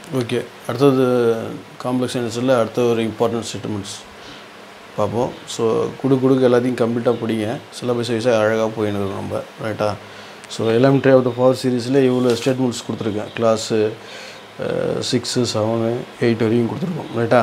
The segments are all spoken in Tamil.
ஓகே அடுத்தது காம்ப்ளெக்ஸ் என்எஸ்எல்ல அடுத்த ஒரு இம்பார்ட்டன்ட் ஸ்டேட்மெண்ட்ஸ் பார்ப்போம் ஸோ குடு குடுக்கு எல்லாத்தையும் கம்ப்ளீட்டாக படிங்க சிலபஸ் வைஸாக அழகாக போயின்னு இருக்கும் நம்ம ரைட்டா so elementary of the power சீரீஸில் இவ்வளோ ஸ்டேட்மெண்ட்ஸ் கொடுத்துருக்கேன் கிளாஸு சிக்ஸு செவனு எயிட் வரைக்கும் கொடுத்துருக்கோம் ரைட்டா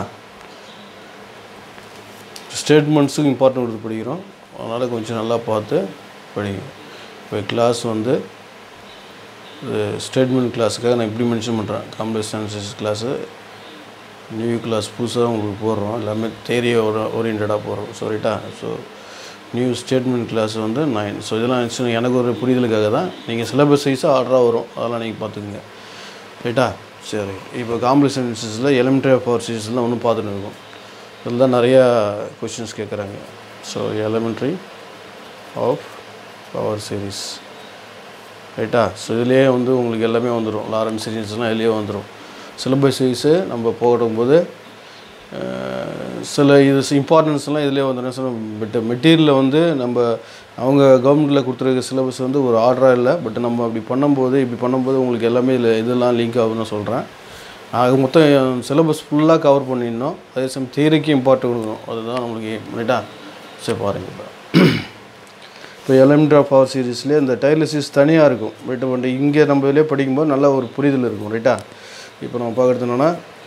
ஸ்டேட்மெண்ட்ஸுக்கு இம்பார்ட்டன்ட் கொடுத்து படிக்கிறோம் அதனால் கொஞ்சம் நல்லா பார்த்து படிங்க இப்போ கிளாஸ் வந்து ஸ்டேட்மெண்ட் கிளாஸுக்காக நான் இப்படி மென்ஷன் பண்ணுறேன் complex analysis class new class புதுசாக உங்களுக்கு போடுறோம் எல்லாமே தேரியை ஓரியன்டாக போடுறோம் ஸோ ரைட்டா ஸோ நியூ ஸ்டேட்மெண்ட் கிளாஸ் வந்து நைன் ஸோ இதெல்லாம் actually எனக்கு ஒரு புரிதலுக்காக தான் நீங்கள் சிலபஸ் வைஸாக ஆர்டராக வரும் அதெல்லாம் நீங்கள் பார்த்துக்குங்க ரைட்டா சரி இப்போ காம்ப்ளெக்ஸ் அனாலிசிஸில் எலிமெண்ட்ரி ஆஃப் பவர் சீரீஸ்லாம் ஒன்றும் பார்த்துட்டு இருக்கோம் இதில் தான் நிறையா கொஷின்ஸ் கேட்குறாங்க so elementary of power series ரைட்டா ஸோ இதுலேயே வந்து உங்களுக்கு எல்லாமே வந்துடும் லாரன்ஸ் சீரீஸ்லாம் இதுலேயே வந்துடும் சிலபஸ் வைஸு நம்ம போடும்போது அஹ், சில இது இம்பார்ட்டன்ஸ்லாம் இதிலே வந்துடும் சில பட் மெட்டீரியலில் வந்து நம்ம அவங்க கவர்மெண்ட்டில் கொடுத்துருக்க சிலபஸ் வந்து ஒரு ஆர்டராக இல்லை பட் நம்ம அப்படி பண்ணும்போது இப்படி பண்ணும்போது உங்களுக்கு எல்லாமே இதில் இதெல்லாம் லிங்க் ஆகும்னு சொல்கிறேன் ஆக மொத்தம் சிலபஸ் ஃபுல்லாக கவர் பண்ணிடணும் அதே சமயம் தியரிக்கு இம்பார்ட்டன் கொடுக்கணும் அதுதான் நம்மளுக்கு ரைட்டா சரி பாருங்க இப்போ இப்போ எலிமெண்ட் ஆஃப் பவர் சீரீஸ்லேயே இந்த டைலசிஸ் தனியாக இருக்கும் ரைட்டு வந்து இங்கே நம்ம இதிலே படிக்கும்போது நல்ல ஒரு புரிதல் இருக்கும் ரைட்டா இப்போ நம்ம பார்க்குறது என்னென்னா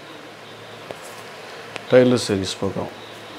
டைலர் சீரீஸ் பார்க்குறோம்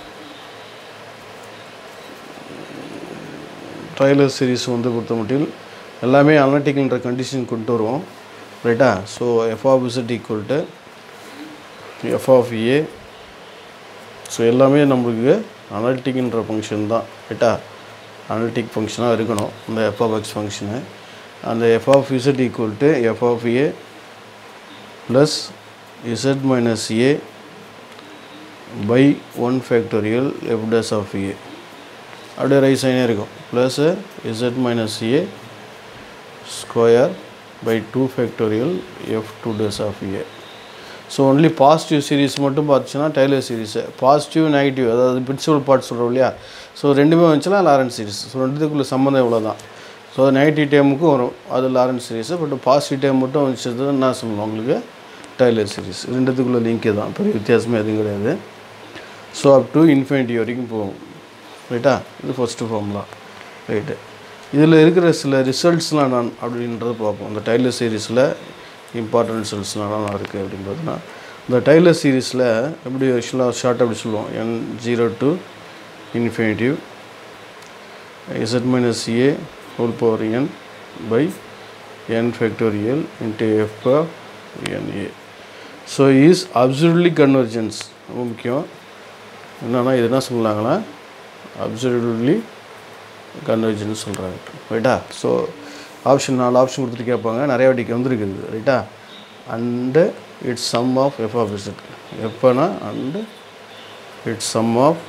ட்ரைலர் சீரிஸ் வந்து பொறுத்த மட்டில் எல்லாமே அனலிட்டிக்கல்ன்ற கண்டிஷன் கொண்டு வருவோம் ரைட்டா so F of Z equal to F of A so எல்லாமே நம்மளுக்கு அனலிட்டிக்ன்ற ஃபங்க்ஷன் தான் ரைட்டா அனலிட்டிக் ஃபங்க்ஷனாக இருக்கணும் இந்த எஃப் ஆஃப் எக்ஸ் ஃபங்க்ஷனு அந்த F of Z equal to F of A plus Z minus A by one factorial F dash of A அப்படியே ரைஸ் ஆகினே இருக்கும் plus Z minus A square by two factorial F two dash of A so only positive series மட்டும் பார்த்துச்சுன்னா டைலர் சீரிஸு பாசிட்டிவ் நெகட்டிவ் அதாவது பிரின்சிபல் பார்ட் சொல்கிறோம் இல்லையா ஸோ ரெண்டுமே வந்துச்சுன்னா லாரன்ஸ் சீரிஸ் ஸோ ரெண்டுத்துக்குள்ள சம்மந்தம் இவ்வளோ தான் ஸோ நெகட்டிவ் டைமுக்கும் வரும் அது Laurent series but positive time மட்டும் வந்துச்சது என்ன சொல்லணும் உங்களுக்கு டைலர் சீரிஸ் ரெண்டுத்துக்குள்ள லிங்கே தான் பெரிய வித்தியாசமே எதுவும் கிடையாது ஸோ அப் டு இன்ஃபினிட்டி வரைக்கும் போகும் ரைட்டா இது ஃபஸ்ட்டு ஃபார்முலா ரைட்டு இதில் இருக்கிற சில ரிசல்ட்ஸ்லாம் நான் அப்படின்றத பார்ப்போம் இந்த டைலர் சீரீஸில் இம்பார்ட்டன்ட் ரிசல்ட்ஸ்லாம் நான் இருக்குது அப்படின்றதுனா இந்த டைலர் சீரீஸில் எப்படி ஆக்சுவலாக ஷார்ட் அப்படி சொல்லுவோம் N zero to infinity Z minus A whole power N by N factorial into F of N A so is absolutely convergence ரொம்ப முக்கியம் என்னென்னா இது என்ன சொல்லலாங்களா அப்சல்யூட்லி கன்வர்ஜென்ஸ் சொல்கிறாங்க ரைட்டா ஸோ ஆப்ஷன் நாலு ஆப்ஷன் கொடுத்துட்டு கேட்பாங்க நிறைய வாட்டிக்கு வந்துருக்குது ரைட்டா and it's sum of F of Z எப்போனா and it's sum of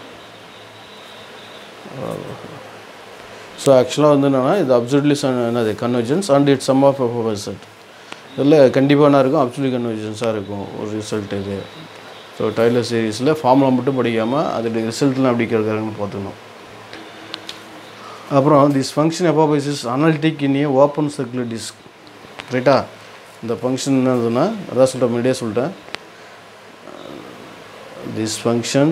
so ஆக்சுவலாக வந்து என்னென்னா இது அப்சல்யூட்லி என்னது convergence and it's sum of F of Z இதில் கண்டிப்பாக என்ன இருக்கும் அப்சல்யூட் கன்வர்ஜென்ஸாக இருக்கும் ஒரு ரிசல்ட் இது ஸோ டைலர் சீரீஸில் ஃபார்முலா மட்டும் படிக்காமல் அதோடைய ரிசல்ட்லாம் எப்படி கேட்குறாங்கன்னு பார்த்துக்கணும் அப்புறம் திஸ் ஃபங்க்ஷன் எஃபாபைஸ் is analytic in a open circular disc ரைட்டா இந்த ஃபங்க்ஷன் என்னதுன்னா அதான் சொல்லிட்டேன் முன்னாடியே சொல்லிட்டேன் திஸ் ஃபங்க்ஷன்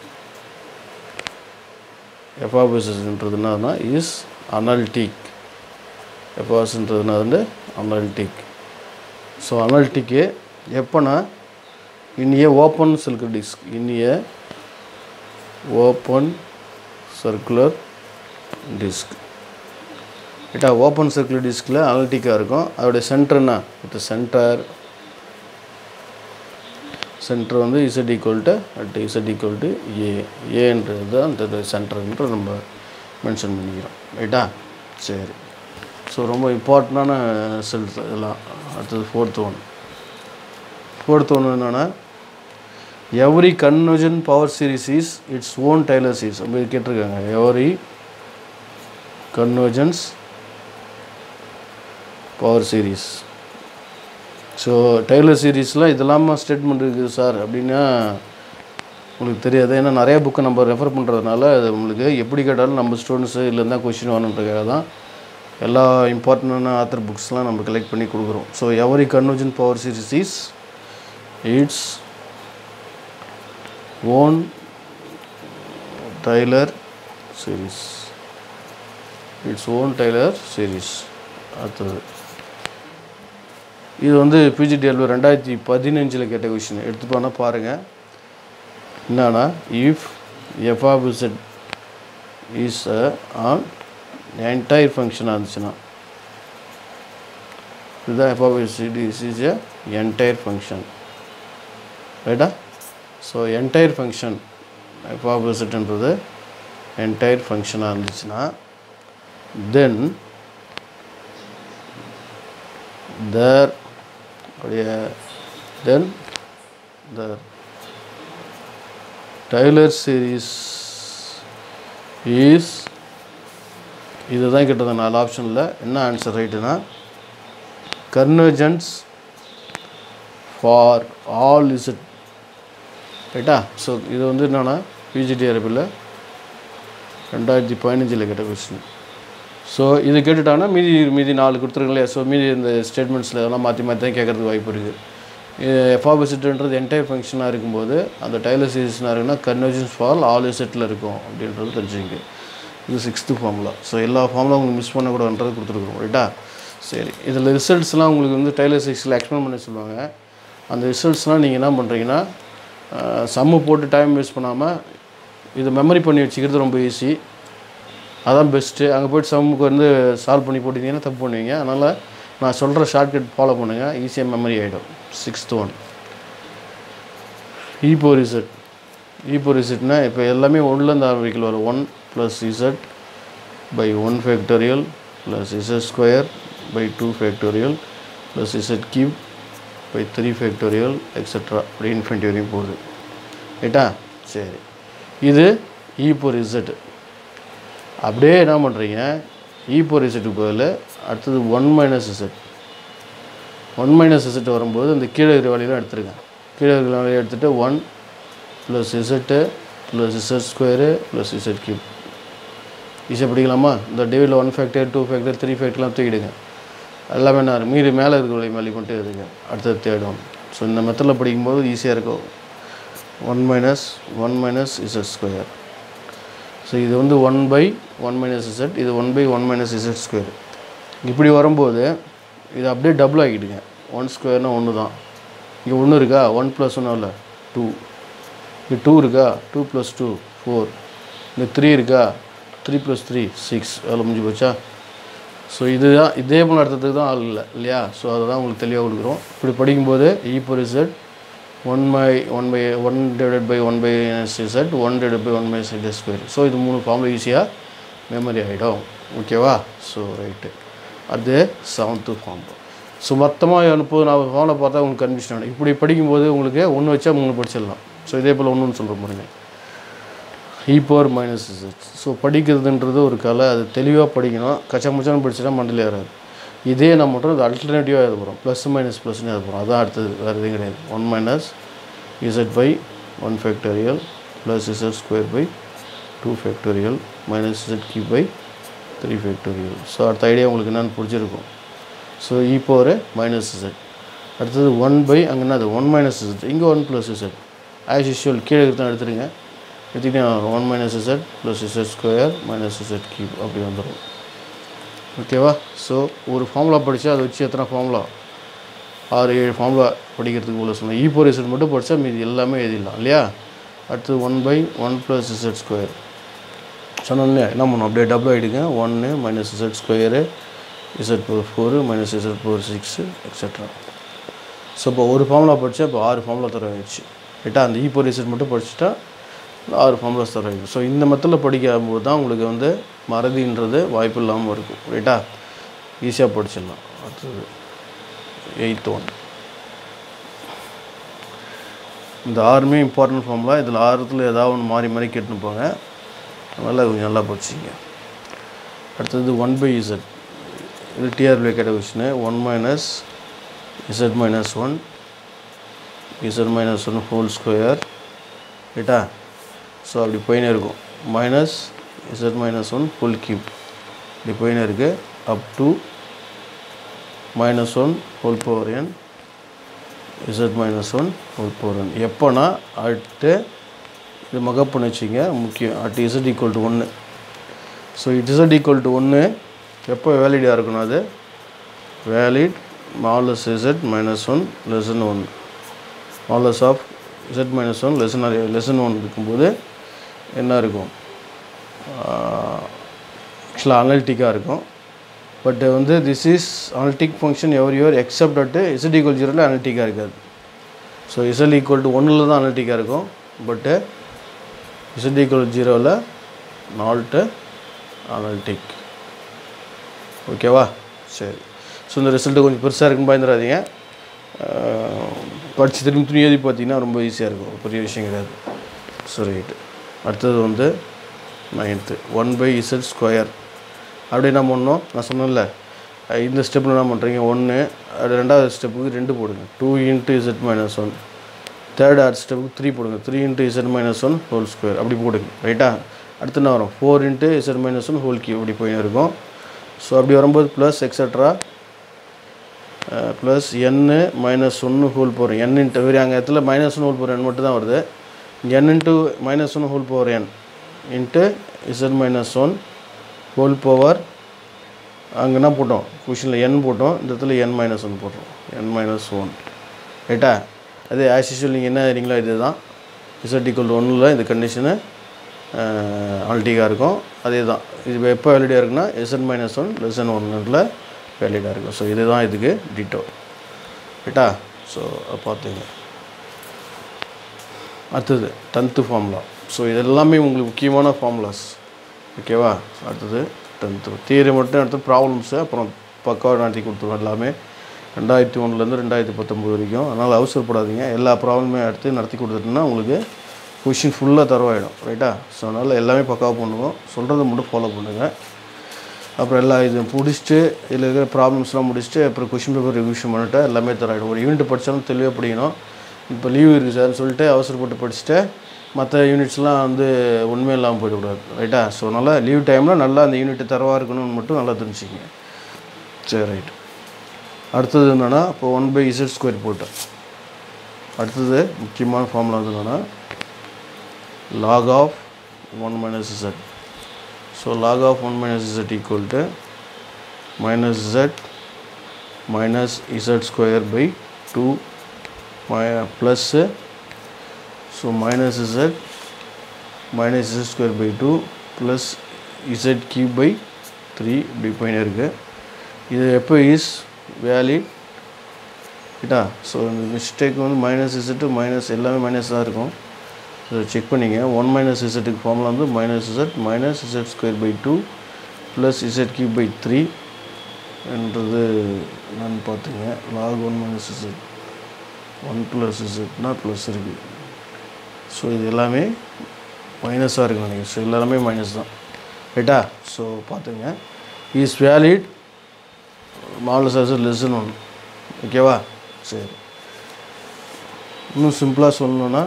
எஃபாபைசஸ்ன்றது என்னதுன்னா இஸ் அனல்டிக் எஃபாஸ்ன்றது வந்து அனல்டிக் ஸோ அனல்டிக்கு எப்போனா in a open circular disc in a open circular disc ரைட்டா ஓப்பன் சர்க்குலர் டிஸ்கில் அனலிட்டிக்காக இருக்கும் அதோடைய சென்டர்னா வித் சென்டர் சென்டர் வந்து Z equal to at Z equal to A ஏன்றது தான் அந்த சென்டர்ன்ற நம்ம மென்ஷன் பண்ணிக்கிறோம் ரைட்டா சரி ஸோ ரொம்ப இம்பார்ட்டண்டான ரிசல்ட்ஸ் இதெல்லாம் அடுத்தது ஃபோர்த் ஒன் ஃபோர்த் ஒன்று என்னென்னா every convergent power series is its own Taylor series அப்படி கேட்டிருக்காங்க every convergence power series so Taylor சீரீஸில் இதெல்லாமா ஸ்டேட்மெண்ட் இருக்குது சார் அப்படின்னா உங்களுக்கு தெரியாது ஏன்னா நிறைய புக்கை நம்ம ரெஃபர் பண்ணுறதுனால அது உங்களுக்கு எப்படி கேட்டாலும் நம்ம ஸ்டூடெண்ட்ஸு இல்லைன்னா கொஷின் வரணுன்றதுக்காக தான் எல்லா இம்பார்ட்டண்டான ஆத்தர் புக்ஸ்லாம் நம்ம கலெக்ட் பண்ணி கொடுக்குறோம் so every convergent power series is its own Taylor series its own Taylor series அடுத்தது இது வந்து பிஜிடிஎல் ரெண்டாயிரத்தி பதினஞ்சில் கேட்ட கொஷின் எடுத்துப்போனா பாருங்கள் என்னன்னா if F of Z is an entire ஃபங்க்ஷனாக இருந்துச்சுன்னா இதுதான் F of Z is is a entire function ரைட்டா so entire function F of இசட்ன்றது என்டையர் ஃபங்க்ஷனாக இருந்துச்சுன்னா தென் there உடைய then the Taylor series is இதுதான் கிட்டது நாலு ஆப்ஷனில் என்ன ஆன்சர் ரைட்டுனா கன்வர்ஜன்ஸ் ஃபார் ஆல் இசட் ரைட்டா ஸோ இது வந்து என்னென்னா பிஜிடிஆர்பியில் ரெண்டாயிரத்தி பதினஞ்சில் கேட்ட கொஸ்டின் ஸோ இது கேட்டுட்டாங்கன்னா மீதி மீதி நாலு கொடுத்துருங்க இல்லையா ஸோ மீதி இந்த ஸ்டேட்மெண்ட்ஸில் இதெல்லாம் மாற்றி மாற்றி தான் கேட்குறதுக்கு வாய்ப்பு இருக்குது எஃபாபிசிட்ன்றது என்டையர் ஃபங்க்ஷனாக இருக்கும்போது அந்த டைலர் சீரீஸ்னாக இருக்குன்னா கன்வர்ஜன்ஸ் ஃபால் ஆல் செட்டில் இருக்கும் அப்படின்றது தெரிஞ்சுங்க இது சிக்ஸ்த்து ஃபார்முலா ஸோ எல்லா ஃபார்முலா உங்களுக்கு மிஸ் பண்ணக்கூடாதுன்றது கொடுத்துருக்குறோம் ரைட்டா சரி இதில் ரிசல்ட்ஸ்லாம் உங்களுக்கு வந்து டைலர் சீரீஸில் எக்ஸ்பிளைன் பண்ண சொல்லுவாங்க அந்த ரிசல்ட்ஸ்லாம் நீங்கள் என்ன பண்ணுறீங்கன்னா சம்மு போட்டு டைம் வேஸ்ட் பண்ணாமல் இதை மெமரி பண்ணி வச்சுக்கிறது ரொம்ப ஈஸி அதான் பெஸ்ட்டு அங்கே போய்ட்டு சம்முக்கு வந்து சால்வ் பண்ணி போட்டிங்கன்னா தப்பு பண்ணுவீங்க அதனால் நான் சொல்கிற ஷார்ட்கட் ஃபாலோ பண்ணுங்கள் ஈஸியாக மெமரி ஆகிடும் சிக்ஸ்த் ஒன் ஈபோ ரிசட் ஈபோ ரிசட்னா இப்போ எல்லாமே ஒன்றுலேருந்து ஆரம்பிக்கல வரும் one plus Z by one factorial plus Z square by two factorial plus Z cube by three factorial extra அப்படி இன்ஃபினிட்டி வரையும் போகுது ரைட்டா சரி இது ஈபோ ரிசட் அப்படியே என்ன பண்ணுறீங்க இ போர் இசட்டுக்கு பதில் அடுத்தது one minus Z one minus Z வரும்போது இந்த கீழே இருக்கிற வழியெல்லாம் எடுத்துருங்க கீழே இருக்கிற வழியை எடுத்துகிட்டு one plus Z plus Z square plus Z cube ஈஸியாக படிக்கலாமா இந்த டிவியில் one factor two factor three ஃபேக்டர்லாம் தூக்கிடுங்க எல்லாமே நான் மீறி மேலே இருக்கிற வழி மேலே மட்டும் எடுங்க அடுத்தது தேடும் ஸோ இந்த மெத்தடில் படிக்கும்போது ஈஸியாக இருக்கும் one minus one minus Z square so இது வந்து one by one minus Z இது one by one minus Z square இப்படி வரும்போது இது அப்படியே டபுள் ஆகிடுங்க ஒன் ஸ்கொயர்னால் ஒன்று தான் இங்கே ஒன்று இருக்கா ஒன் ப்ளஸ் ஒன்றும் இல்லை டூ இங்கே டூ இருக்கா டூ ப்ளஸ் டூ ஃபோர் இங்கே த்ரீ இருக்கா த்ரீ ப்ளஸ் த்ரீ சிக்ஸ் அதில் முடிஞ்சு போச்சா ஸோ இதுதான் இதே போல் நடத்துறதுக்கு தான் ஆள் இல்லை இல்லையா ஸோ அதை தான் உங்களுக்கு தெளிவாக கொடுக்குறோம் இப்படி படிக்கும்போது E power Z one by one by one divided by one by Z one divided by one by Z square so இது மூணு ஃபார்முலா ஈஸியாக மெமரி ஆகிடும் ஓகேவா ஸோ ரைட்டு அது செவன்த்து ஃபார்ம் ஸோ மொத்தமாக முப்பது நாற்பது ஃபார்மில் பார்த்தா உங்களுக்கு கன்ஃபியூஷன் ஆகிடும் இப்படி படிக்கும்போது உங்களுக்கு ஒன்று வச்சா மூணு படிச்சிடலாம் ஸோ இதே போல் ஒன்றுன்னு சொல்கிற பாருங்க E power minus Z so படிக்கிறதுன்றது ஒரு கலை அது தெளிவாக படிக்கணும் கச்சா முச்சான்னு படிச்சுட்டா மண்டலே வராது இதே என்ன பண்ணுறோம் இது அல்டர்னேட்டிவாக எழுத போகிறோம் ப்ளஸ் மைனஸ் ப்ளஸ்னு எழுத போகிறோம் அதான் அடுத்தது வேறு எதுவும் கிடையாது one minus Z by one factorial plus Z square by two factorial minus Z கி பை த்ரீ ஃபேக்டோரியல் ஸோ அடுத்த ஐடியா உங்களுக்கு என்னென்னு பிடிச்சிருக்கும் so E power minus Z அடுத்தது ஒன் பை அங்கே என்னது ஒன் மைனஸ் இசட் இங்கே one plus Z as usual கீழே இருக்கிறத எடுத்துருங்க எடுத்துக்கிட்டே one minus Z plus Z square minus Z cube அப்படி வந்துடும் ஓகேவா ஸோ ஒரு ஃபார்முலா படித்தா அதை வச்சு எத்தனை ஃபார்முலா ஆறு ஏழு ஃபார்முலா படிக்கிறதுக்கு உள்ள சொன்னேன் இ ஃபோர் இசட் மட்டும் படித்தா மீதி எல்லாமே எழுதிடலாம் இல்லையா அடுத்தது one by one plus Z square சொன்னோம் இல்லையா என்ன பண்ணணும் அப்படியே டபுள் ஆகிடுங்க ஒன்று minus Z square Z four four minus Z four six extra so இப்போ ஒரு ஃபார்முலா படித்தா இப்போ ஆறு ஃபார்முலா தர வச்சு ரைட்டா அந்த இ ஃபோர் இசட் மட்டும் படிச்சுட்டா ஆறு ஃபார்முலாஸ் தர வைக்கும் ஸோ இந்த மெத்தடில் படிக்கும்போது தான் உங்களுக்கு வந்து மறதின்றது வாய்ப்பு இல்லாமல் இருக்கும் ரைட்டா ஈஸியாக படிச்சிடலாம் அடுத்தது எயித் ஒன் இந்த ஆறுமே இம்பார்ட்டன்ட் ஃபார்முலா இதில் ஆறுத்தில் ஏதாவது ஒன்று மாறி மாறி கேட்டுன்னு போங்க அதனால் கொஞ்சம் நல்லா படிச்சிங்க அடுத்தது ஒன் பை இசட் இது டிஆர்பிஏ கேட்ட question one minus Z minus one Z minus one whole square ரைட்டா ஸோ அப்படி போயினே இருக்கும் minus Z minus one full cube இப்படி போயினே இருக்குது up to minus one whole power N Z minus one whole power one எப்போனா அட்டு இது மகப் பண்ணி வச்சிங்க முக்கியம் அட் இசட் ஈக்குவல் டு ஒன்று so it Z equal to ஒன்று எப்போ வேலிடாக இருக்கணும் அது valid modulus Z minus one lesson one modulus of Z minus one less than less than one இருக்கும்போது என்ன இருக்கும் ஆக்சுவலாக அனலிட்டிக்காக இருக்கும் பட் வந்து this is analytic function everywhere except at Z equal ஜீரோவில் அனலிட்டிக்காக இருக்காது ஸோ இசட் ஈக்குவல் டு ஒன்றில் தான் அனலிட்டிக்காக இருக்கும் பட்டு இசட் ஈக்குவல் ஜீரோவில் நால்ட்டு அனலிட்டிக் ஓகேவா சரி ஸோ இந்த ரிசல்ட்டு கொஞ்சம் பெருசாக இருக்குன்னு பயந்துடாதீங்க படித்து திரும்பி துணி எழுதி பார்த்தீங்கன்னா ரொம்ப ஈஸியாக இருக்கும் பெரிய விஷயம் கிடையாது ஸோ ரைட்டு அடுத்தது வந்து ninth one by Z square அப்படி என்ன பண்ணணும் நான் சொன்னேன்ல அஹ் இந்த ஸ்டெப்பில் என்ன பண்ணுறீங்க ஒன்று அது ரெண்டாவது ஸ்டெப்புக்கு ரெண்டு போடுங்க two into Z minus one third ஆர்ட் ஸ்டெப்புக்கு த்ரீ போடுங்க three into Z minus one whole square அப்படி போடுங்க ரைட்டா அடுத்து என்ன வரும் four into Z minus one whole cube அப்படி போய் இருக்கும் ஸோ அப்படி வரும்போது plus extra plus N minus ஒன்று ஹோல் போகிறேன் என் இன்ட்டு வேறு அங்கே இடத்துல மைனஸ் ஒன் ஹோல் போகிற என் மட்டும் தான் வருது N into minus one whole power N into Z minus one whole power அங்கே என்ன போட்டோம் கொஷினில் என் போட்டோம் இந்த இடத்துல என் மைனஸ் ஒன் போட்டோம் என் மைனஸ் ஒன் ரைட்டா அதே ஆஸ் யூஸ்வல் நீங்கள் என்ன எழுதிங்களோ இது தான் இசட் ஈக்குவல் ஒன்றில் இந்த கண்டிஷனு ஆல்டிக்காக இருக்கும் அதே தான் இது எப்போ வேலிடாக இருக்குன்னா இசட் மைனஸ் ஒன் லெசன் ஒன்றில் வேலிடாக இருக்கும் ஸோ இதுதான் இதுக்கு டிட்டோ ரைட்டா ஸோ பார்த்துங்க அடுத்தது டென்த்து ஃபார்முலா ஸோ இது எல்லாமே உங்களுக்கு முக்கியமான ஃபார்முலாஸ் ஓகேவா அடுத்தது டென்த்து தியரி மட்டும் அடுத்து ப்ராப்ளம்ஸு அப்புறம் பக்காவாக நடத்தி கொடுத்துருவோம் எல்லாமே ரெண்டாயிரத்தி ஒன்றுலேருந்து ரெண்டாயிரத்தி பத்தொம்போது வரைக்கும் அதனால் அவசரப்படாதீங்க எல்லா ப்ராப்ளமே எடுத்து நடத்தி கொடுத்துட்டோன்னா உங்களுக்கு கொஷின் ஃபுல்லாக தரவாயிடும் ரைட்டா ஸோ அதனால் எல்லாமே பக்காவாக பண்ணுவோம் சொல்கிறத மட்டும் ஃபாலோ பண்ணுங்கள் அப்புறம் எல்லாம் இது முடிச்சுட்டு இதில் இருக்கிற ப்ராப்ளம்ஸ்லாம் முடிச்சுட்டு அப்புறம் கொஷின் பேப்பர் ரிவிஷன் பண்ணிட்டு எல்லாமே தராயிடும் ஒரு யூனிட் படித்தாலும் தெளிவாக படிக்கணும் இப்போ லீவ் இருக்குது சார்னு சொல்லிட்டு அவசரப்பட்டு படிச்சுட்டு மற்ற யூனிட்ஸ்லாம் வந்து உண்மை இல்லாமல் போயிடக்கூடாது ரைட்டா ஸோ நல்லா லீவ் டைமில் நல்லா அந்த யூனிட் தரவாக இருக்கணும்னு மட்டும் நல்லா தெரிஞ்சுக்கிங்க சரி ரைட் அடுத்தது என்னென்னா இப்போ ஒன் பை இசட் ஸ்கொயர் போட்டேன் அடுத்தது முக்கியமான ஃபார்முலா வந்து என்னென்னா log of 1 minus z so log of 1 minus z equal to minus z minus z square by 2 mi- plus so minus z minus z square by 2 plus z cube by 3 இப்படி போயின்னு இருக்கு இது எப்போ இஸ் வேலிட் ரைட்டா ஸோ இந்த மிஸ்டேக் வந்து மைனஸ் இசட்டு மைனஸ் எல்லாமே மைனஸ் தான் இருக்கும் ஸோ செக் பண்ணிங்க ஒன் மைனஸ் இசட்டுக்கு ஃபார்முலா வந்து minus Z minus Z square by two plus Z cube by three என்றது என்னன்னு பார்த்துங்க log one minus Z one plus இசட்னா ப்ளஸ் இருக்குது ஸோ இது எல்லாமே மைனஸாக இருக்கு நினைக்கிறேன் ஸோ எல்லாமே மைனஸ் தான் ரைட்டா ஸோ பார்த்துங்க இஸ் வேலிட் மாடல் சார் லெசன் ஒன் ஓகேவா சரி இன்னும் சிம்பிளாக சொல்லணுன்னா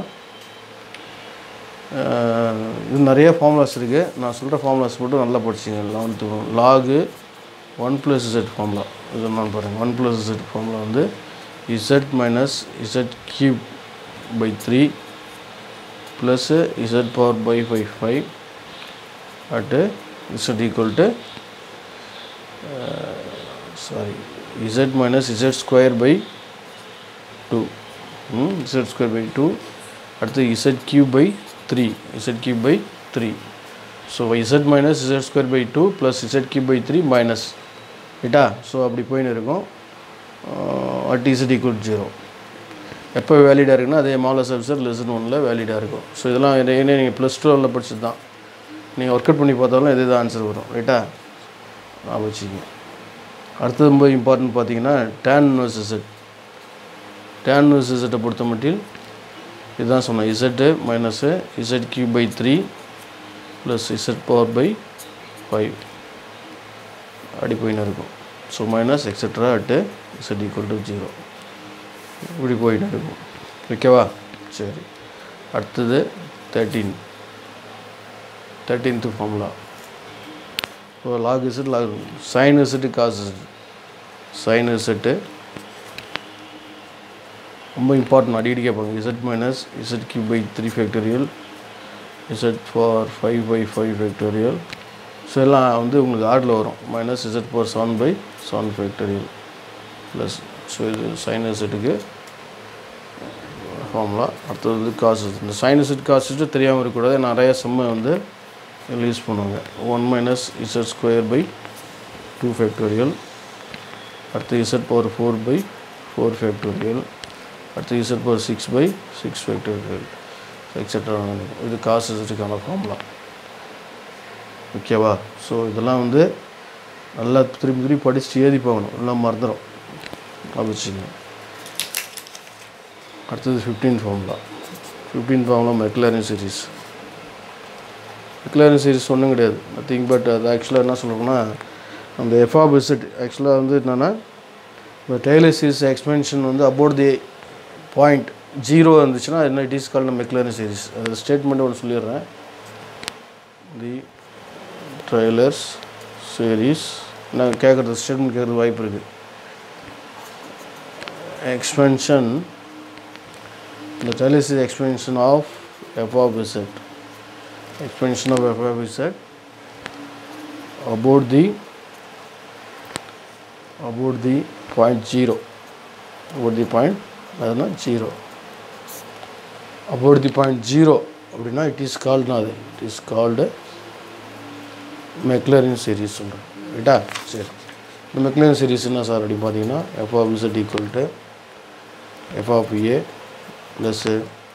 அஹ், இது நிறைய ஃபார்முலாஸ் இருக்குது நான் சொல்கிற ஃபார்முலாஸ் மட்டும் நல்லா படிச்சிங்க eleventh log one plus Z formula இது நான் பாருங்கள் ஒன் ப்ளஸ் இசட் ஃபார்முலா வந்து Z minus Z cube by three ப்ளஸ்ஸு Z power by five five at Z equal to sorry Z minus Z square by two Z square by two அடுத்து Z cube by three Z cube by three so Z minus Z square by two plus Z cube by three minus ரைட்டா ஸோ அப்படி போயின்னு இருக்கும் அட் இசட் ஈக்குவல் ஜீரோ எப்போ வேலிடாக இருக்குன்னா அதே மாலஸ் ஆஃபீஸர் லெசன் ஒனில் வேலிடாக இருக்கும் ஸோ இதெல்லாம் என்ன நீங்கள் ப்ளஸ் டூவில் படிச்சது தான் நீங்கள் ஒர்க் அவுட் பண்ணி பார்த்தாலும் இதே தான் ஆன்சர் வரும் ரைட்டா நான் வச்சுக்கோங்க அடுத்தது ரொம்ப இம்பார்ட்டன்ட் பார்த்தீங்கன்னா tan inverse Z tan inverse இசட்டை பொறுத்த மட்டில் இதுதான் சொன்னேன் Z minus Z cube by three plus Z power by five அப்படி போயின்னு இருக்கும் so minus extra at Z equal to zero இப்படி போயின்னு இருக்கும் ஓகேவா சரி அடுத்தது தேர்ட்டீன் தேர்ட்டீன்த்து ஃபார்முலா இப்போ log Z log sine Z cos Z sine Z ரொம்ப இம்பார்ட்டன்ட் அடிக்கடி கேட்பாங்க Z minus Z cube by three factorial Z ஃபார் five by five factorial so எல்லாம் வந்து உங்களுக்கு ஆர்டில் வரும் minus Z for seven by seven factorial plus so இது சைன் இசட்டுக்கு ஃபார்முலா அடுத்தது வந்து காசு இந்த சைன் இசட் காசு தெரியாமல் இருக்கக்கூடாது நிறைய செம்மை வந்து இதில் யூஸ் பண்ணுவாங்க one minus Z square by two factorial அடுத்து Z power four by four factorial அடுத்து Z power six by six factorial etcetera இது காசு இசட்டுக்கான ஃபார்முலா ஓகேவா ஸோ இதெல்லாம் வந்து நல்லா திருப்பி திருப்பி படிச்சுட்டு ஏறி போகணும் எல்லாம் மறந்துடும் அப்படிச்சுங்க அடுத்தது fifteen formula fifteen formula Maclaurin series Maclaurin series ஒன்றும் கிடையாது நத்திங் பட் அது ஆக்சுவலாக என்ன சொல்லணும்னா அந்த எஃப்ஆ பிசட் ஆக்சுவலாக வந்து என்னென்னா இந்த டெய்லர் சீரிஸ் எக்ஸ்பென்ஷன் வந்து அபவுட் தி பாயிண்ட் ஜீரோ இருந்துச்சுன்னா என்ன it is called Maclaurin series அது ஸ்டேட்மெண்ட் ஒன்று சொல்லிடுறேன் தி ட்ரெய்லர்ஸ் சீரிஸ் நான் கேட்குறது ஸ்டேட்மெண்ட் கேட்குறது வாய்ப்பு இருக்குது expansion the trellis is expansion of f of z expansion of f of z about the about the point zero about the point அதுனா zero about the point zero அப்படின்னா இட் இஸ் கால்ட்னா அது it is called Maclaurin series சொல்கிறேன் ரைட்டா சரி இந்த மெக்லரின் சீரீஸ் என்ன சார் அப்படின்னு பார்த்தீங்கன்னா F of Z equal to F of A plus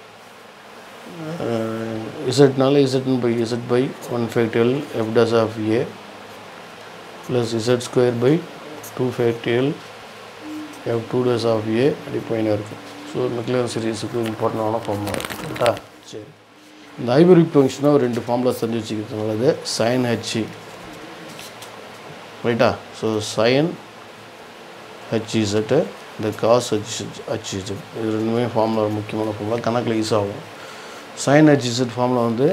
இசட்னால இசட்னு by Z by one factorial F dash of A plus Z square by two factorial F two dash of A அப்படி போயின்னு இருக்கும் ஸோ மெக்லியர் சீரீஸுக்கு இம்பார்ட்டண்டான ஃபார்முலா ரைட்டா சரி இந்த ஹைபரிக் ஃபங்க்ஷனாக ஒரு ரெண்டு ஃபார்முலா தெரிஞ்சு வச்சுக்கிறது நல்லது சைன் ஹெச்இ ரைட்டா ஸோ சைன் ஹெச்இசட்டு இந்த காஸ் ஹெச் ஹெச்இசட் இது ரெண்டுமே ஃபார்முலா ஒரு முக்கியமான ஃபார்முலா கணக்கில் யூஸ் ஆகும் சைன் ஹெச்இசட் ஃபார்முலா வந்து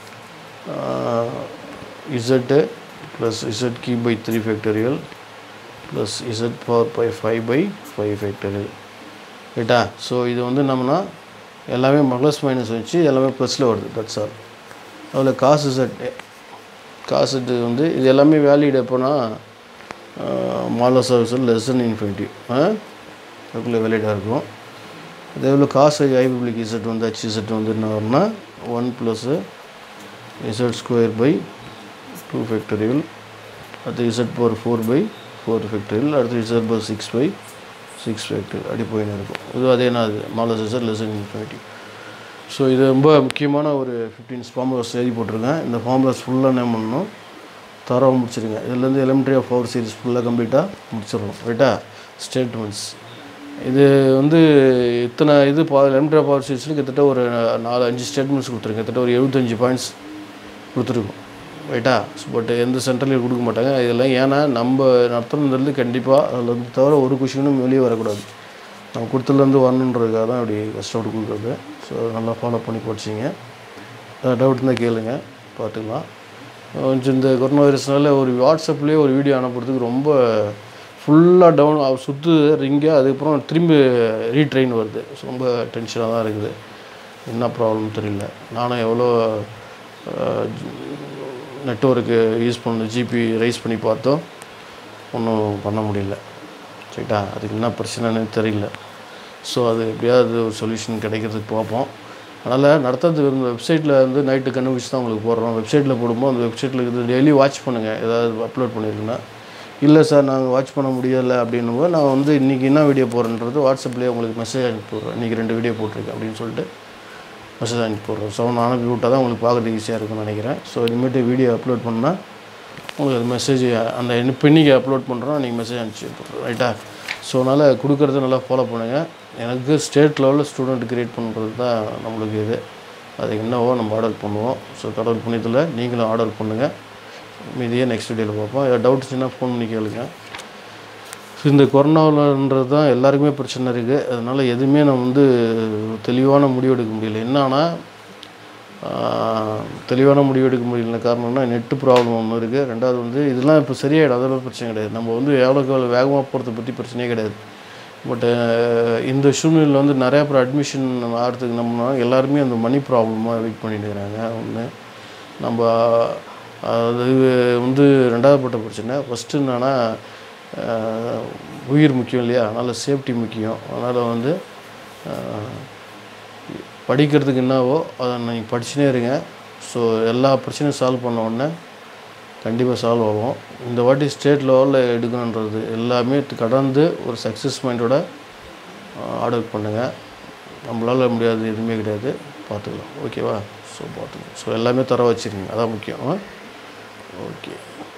இசட்டு ப்ளஸ் இசட் கி by three factorial plus Z power by five by five factorial ரைட்டா ஸோ இது வந்து நம்மனா எல்லாமே ப்ளஸ் மைனஸ் வச்சு எல்லாமே ப்ளஸில் வருது தட்ஸ் ஆல் அதில் காசு செட் காசு செட்டு வந்து இது எல்லாமே வேலிட் எப்போனா மாலஸ் சர்வீஸ் லெஸ் தென் இன்ஃபினிட்டி அதுக்குள்ளே வேலிடாக இருக்கும் அதே போல் காசு ஐபிபிளிக் இசட் வந்து ஹச் இசட் வந்து என்ன வரும்னா one plus Z square by two factorial அடுத்து Z power four by four factorial அடுத்து Z power six by six factorial அப்படி போயின்னு இருக்கும் இது அதே என்ன அது modulus Z less than infinity so இது ரொம்ப முக்கியமான ஒரு ஃபிஃப்டீன் ஃபார்முலாஸ் எழுதி போட்டிருக்கேன் இந்த ஃபார்முலாஸ் ஃபுல்லாக என்ன பண்ணணும் தரவாக முடிச்சிருங்க இதுலேருந்து எலிமெண்ட்ரி ஆஃப் பவர் சீரிஸ் ஃபுல்லாக கம்ப்ளீட்டாக முடிச்சிடணும் ரைட்டா ஸ்டேட்மெண்ட்ஸ் இது வந்து இத்தனை இது பா எலிமெண்ட்ரி ஆஃப் பவர் சீரிஸில் கிட்டத்தட்ட ஒரு நாலு அஞ்சு ஸ்டேட்மெண்ட்ஸ் கொடுத்துருங்க கிட்டத்தட்ட ஒரு எழுபத்தஞ்சு பாயிண்ட்ஸ் கொடுத்துருக்கோம் ரைட்டா பட் எந்த சென்டர்லையும் கொடுக்க மாட்டாங்க இதெல்லாம் ஏன்னா நம்ம நடத்துனதுலேருந்து கண்டிப்பாக அதில் வந்து தவிர ஒரு கொஷினும் வெளியே வரக்கூடாது நம்ம கொடுத்ததுலேருந்து வரணுன்றதுக்காக தான் அப்படி கஷ்டப்பட்டு கொடுக்குறது ஸோ நல்லா ஃபாலோ பண்ணி படிச்சிங்க டவுட் இருந்தால் கேளுங்க பார்த்துக்கலாம் கொஞ்சம் இந்த கொரோனா வைரஸ்னால ஒரு வாட்ஸ்அப்லேயே ஒரு வீடியோ அனுப்புறதுக்கு ரொம்ப ஃபுல்லாக டவுன் சுற்று ரிங்காக அதுக்கப்புறம் திரும்பி ரீட்ரெயின் வருது ஸோ ரொம்ப டென்ஷனாக தான் இருக்குது என்ன ப்ராப்ளம் தெரியல நானும் எவ்வளோ நெட்ஒர்க்கு யூஸ் பண்ண ஜிபி ரைஸ் பண்ணி பார்த்தோம் ஒன்றும் பண்ண முடியல சரிட்டா அதுக்கு என்ன பிரச்சனைன்னு தெரியல ஸோ அது எப்படியாவது ஒரு சொல்யூஷன் கிடைக்கிறதுக்கு பார்ப்போம் அதனால் நடத்துறது இந்த வெப்சைட்டில் வந்து நைட்டு கண்டுபிடிச்சி தான் உங்களுக்கு போடுறோம் வெப்சைட்டில் போடும்போது அந்த வெப்சைட்டில் இருக்குது டெய்லி வாட்ச் பண்ணுங்கள் ஏதாவது அப்லோட் பண்ணியிருக்குன்னா இல்லை சார் நாங்கள் வாட்ச் பண்ண முடியலை அப்படின்னும் போது நான் வந்து இன்றைக்கி என்ன வீடியோ போடுறேன்றது வாட்ஸ்அப்லேயே உங்களுக்கு மெசேஜ் அனுப்பி விட்றேன் இன்றைக்கி ரெண்டு வீடியோ போட்டிருக்கேன் அப்படின்னு சொல்லிட்டு மெசேஜ் அனுப்பி விட்றேன் ஸோ நான் அனுப்பி விட்டால் தான் உங்களுக்கு பார்க்குறதுக்கு ஈஸியாக இருக்கும்னு நினைக்கிறேன் ஸோ இனிமேட்டு வீடியோ அப்லோட் பண்ணால் உங்களுக்கு அது மெசேஜ் அந்த இப்போ இன்றைக்கி அப்லோட் பண்ணுறோம் நீங்கள் மெசேஜ் அனுப்பிச்சி விட்றோம் ரைட்டா ஸோ அதனால் கொடுக்குறத நல்லா ஃபாலோ பண்ணுங்கள் எனக்கு ஸ்டேட் லெவலில் ஸ்டூடெண்ட் க்ரியேட் பண்ணுறது தான் நம்மளுக்கு இது அது என்னவோ நம்ம ஆர்டர் பண்ணுவோம் ஸோ கடவுள் புண்ணியத்தில் நீங்களும் ஆர்டர் பண்ணுங்கள் மீதியே நெக்ஸ்ட் வீடியோவில் பார்ப்போம் ஏதாவது டவுட் இருந்துச்சுன்னா ஃபோன் பண்ணி கேளுங்க ஸோ இந்த கொரோனாவில்ன்றது தான் எல்லாருக்குமே பிரச்சனை இருக்குது அதனால் எதுவுமே நம்ம வந்து தெளிவான முடிவு எடுக்க முடியல என்னன்னா தெளிவான முடிவு எடுக்க முடியல காரணம்னா நெட்டு ப்ராப்ளம் ஒன்று இருக்குது ரெண்டாவது வந்து இதெல்லாம் இப்போ சரியாயிடும் அதெல்லாம் பிரச்சனை கிடையாது நம்ம வந்து எவ்வளோக்கு எவ்வளோ வேகமாக போகிறத பற்றி பிரச்சனையே கிடையாது பட்டு இந்த சூழ்நிலையில் வந்து நிறையா பேர் அட்மிஷன் ஆகிறதுக்கு நம்ம எல்லாருமே அந்த மணி ப்ராப்ளமாக வெயிட் பண்ணிட்டு இருக்கிறாங்க ஒன்று நம்ம அது வந்து ரெண்டாவது பட்ட பிரச்சனை ஃபஸ்ட்டு என்னன்னா அஹ், உயிர் முக்கியம் இல்லையா அதனால் சேஃப்டி முக்கியம் அதனால் வந்து அஹ், படிக்கிறதுக்கு என்னவோ அதை நீங்கள் படிச்சுனே இருங்க ஸோ எல்லா பிரச்சனையும் சால்வ் பண்ண உடனே கண்டிப்பாக சால்வ் ஆகும் இந்த வாட்டி ஸ்டேட் லெவலில் எடுக்கணுன்றது எல்லாமே கடந்து ஒரு சக்ஸஸ் மைண்டோட ஆர்டர் பண்ணுங்கள் நம்மளால் முடியாது எதுவுமே கிடையாது பார்த்துக்கலாம் ஓகேவா ஸோ பார்த்துக்கலாம் ஸோ எல்லாமே தர வச்சுருங்க அதான் முக்கியம் ஓகே